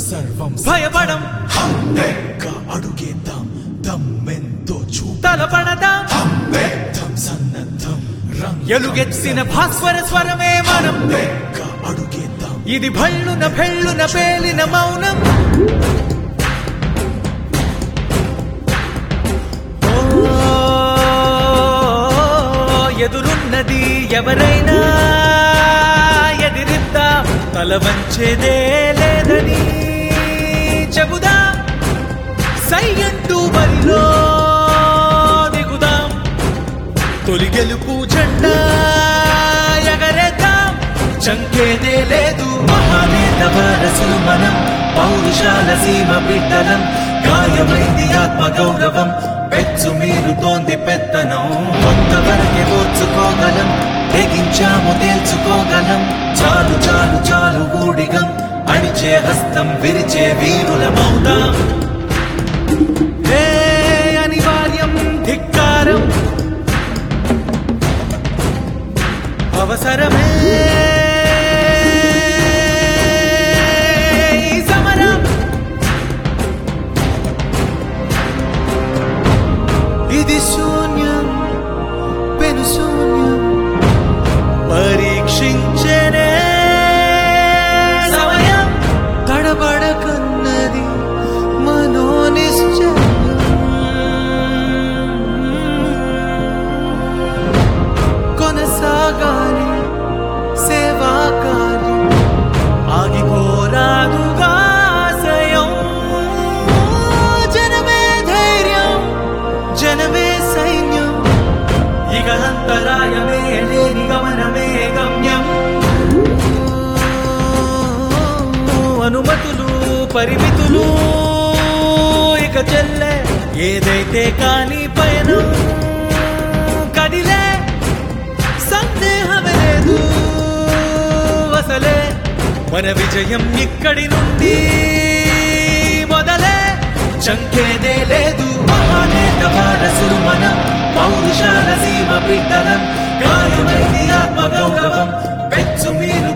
సర్వం భయపడం హంబెక్క అడుగేద్దాం దమ్మెంతో చూపు తలపడదాం హంబెద్దం సన్నద్ధం రంగ ఎలుగెత్తిన భాస్వర స్వరమే మనం బెక్క అడుగేద్దాం ఇది భళ్ళున భెళ్ళున పేలిన మౌనం ఓ, ఎదురున్నది ఎవరైనా ఎదిరిద్దా తల వంచేదే లేదని చెబుదా సైగంటూ బరిలో దిగుదాం తొలి గెలుపు జెండా ఎగరేద్దాం చంకేదే లేదు మహానేత వారసులు మనం పౌరుషాల సీమ బిడ్డలం గాయమైంది ఆత్మ గౌరవం పెచ్చు మీరుతోంది పెత్తనం కొంతవరకే ఓర్చుకోగలం తెగించాము తేల్చుకోగలం చాలు చాలు చాలు ఊడిగం అణిచే హస్తం విరిచే వీరుల మౌదాం ఏ అనివార్యం ధిక్కారం అవసరమే ఈ సమరం ఇది శూన్యం పెను శూన్యం పరీక్షించనే సమయం తడబడకన్నది మనోనిశ్చయం కొనసాగాలి సేవా కార్యం ఆగిపోరాదుగా ఆశయం జనమే ధైర్యం జనమే సైన్యం ఇక అంతరాయమే లేని గమనమే గమ్యం అనుమతులు పరిమితులు ఇక చెల్లె ఏదైతే కాని పయనం కదిలే సందేహమే లేదు అసలే మన విజయం ఇక్కడి నుండి మొదలే చంకేదే లేదు మహానేత వారసులు మనం పౌరుషాల సీమ బిడ్డలం గాయమైంది ఆత్మ గౌరవం పెచ్చు మీరు